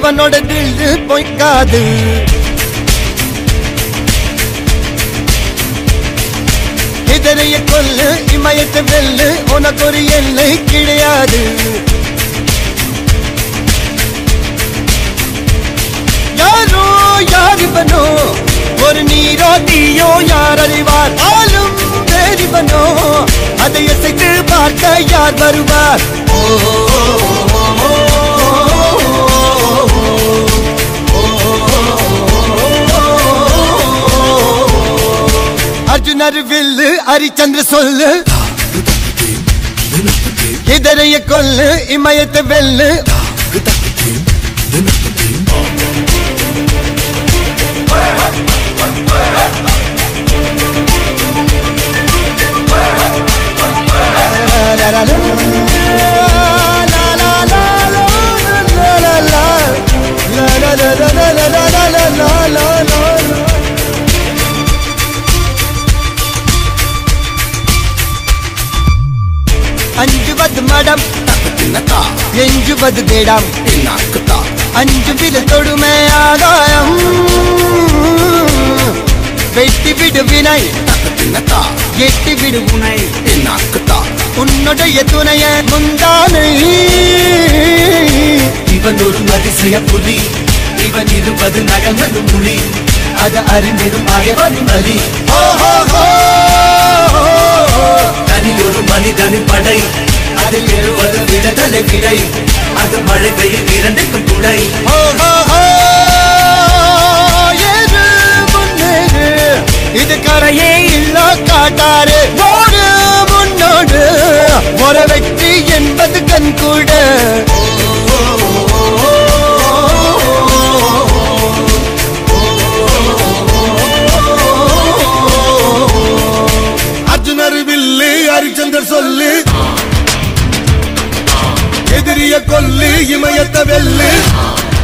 அவனோட தில்லு பொய்க்காது இதனைய கொல்லு இமயத்தை வெல்லு உனக்கு ஒரு எல்லை கிடையாது யாரோ யார் இவனோ ஒரு நீரோ தீயோ யார் அறிவார் ஆளும் வேறிவனோ அதை அசைத்து பார்க்க யார் வருவார் அர்ஜுனர் வில்லு ஹரிச்சந்திர சொல்லு இதரைய கொல்லு இமயத்தை வெல்லு அஞ்சுவது மடம் எஞ்சுவது தேடம் அஞ்சு விடு தொடுமை ஆதாயம் வெட்டி விடு வினை எட்டி விடு உனை உன்னுடைய துணைய முந்தானை இவன் ஒரு அதிசய புலி இவன் இருபது நகங்களும் புலி அது அறிந்திடும் அயவனும் அலி ஓஹோ தனி ஒரு மனிதனின் படை அதில் எழுவது விடுதலை விடை அது மழை பெய்யும் இரண்டுக்கும் துணை ஏறு முன்னேறு இது கரையே இல்ல காட்டாரு ஓடு முன்னோடு ஒரு வெற்றி என்பது கண் கூட அர்ஜுனர் வில்லு ஹரிச்சந்தர் சொல்லு எதிரிய கொல்லு இமயத்த வெல்லு